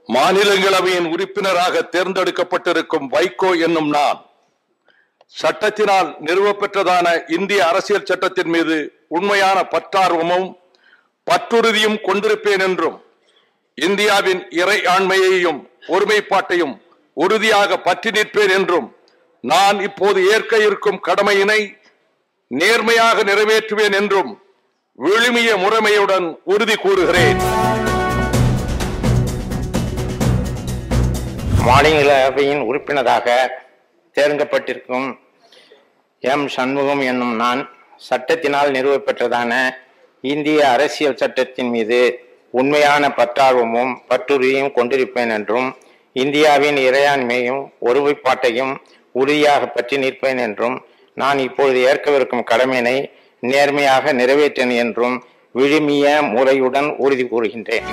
மாநிலங்களவையின் உறுப்பினராக தேர்ந்தெடுக்கப்பட்டிருக்கும் வைகோ என்னும் நான் சட்டத்தினால் நிறுவப்பெற்றதான இந்திய அரசியல் சட்டத்தின் மீது உண்மையான பற்றார்வமும் பற்றுறுதியும் கொண்டிருப்பேன் என்றும் இந்தியாவின் இறை ஆண்மையையும் ஒருமைப்பாட்டையும் உறுதியாக பற்றி நிற்பேன் என்றும் நான் இப்போது ஏற்க இருக்கும் கடமையினை நேர்மையாக நிறைவேற்றுவேன் என்றும் விழுமிய முறைமையுடன் உறுதி கூறுகிறேன் மாநிலவையின் உறுப்பினராக தேர்ந்தெடுக்கப்பட்டிருக்கும் எம் சண்முகம் என்னும் நான் சட்டத்தினால் நிறுவப்பெற்றதான இந்திய அரசியல் சட்டத்தின் மீது உண்மையான பற்றார்வமும் பற்றுறுதியும் கொண்டிருப்பேன் என்றும் இந்தியாவின் இறையாண்மையும் ஒருமைப்பாட்டையும் உறுதியாக பற்றி நிற்பேன் என்றும் நான் இப்பொழுது ஏற்கவிருக்கும் கடமையினை நேர்மையாக நிறைவேற்றேன் என்றும் விழுமிய முறையுடன் உறுதி கூறுகின்றேன்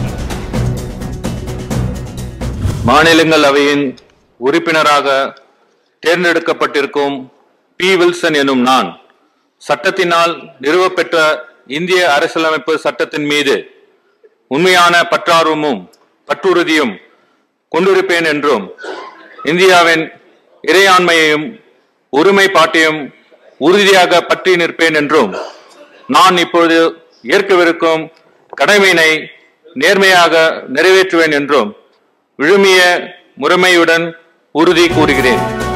மாநிலங்களவையின் உறுப்பினராக தேர்ந்தெடுக்கப்பட்டிருக்கும் பி வில்சன் எனும் நான் சட்டத்தினால் நிறுவப்பெற்ற இந்திய அரசியலமைப்பு சட்டத்தின் மீது உண்மையான பற்றார்வமும் பற்றுறுதியும் கொண்டிருப்பேன் என்றும் இந்தியாவின் இறையாண்மையையும் ஒருமைப்பாட்டையும் உறுதியாக பற்றி நிற்பேன் என்றும் நான் இப்பொழுது ஏற்கவிருக்கும் கடமையினை நேர்மையாக நிறைவேற்றுவேன் என்றும் விழுமிய முறைமையுடன் உறுதி கூறுகிறேன்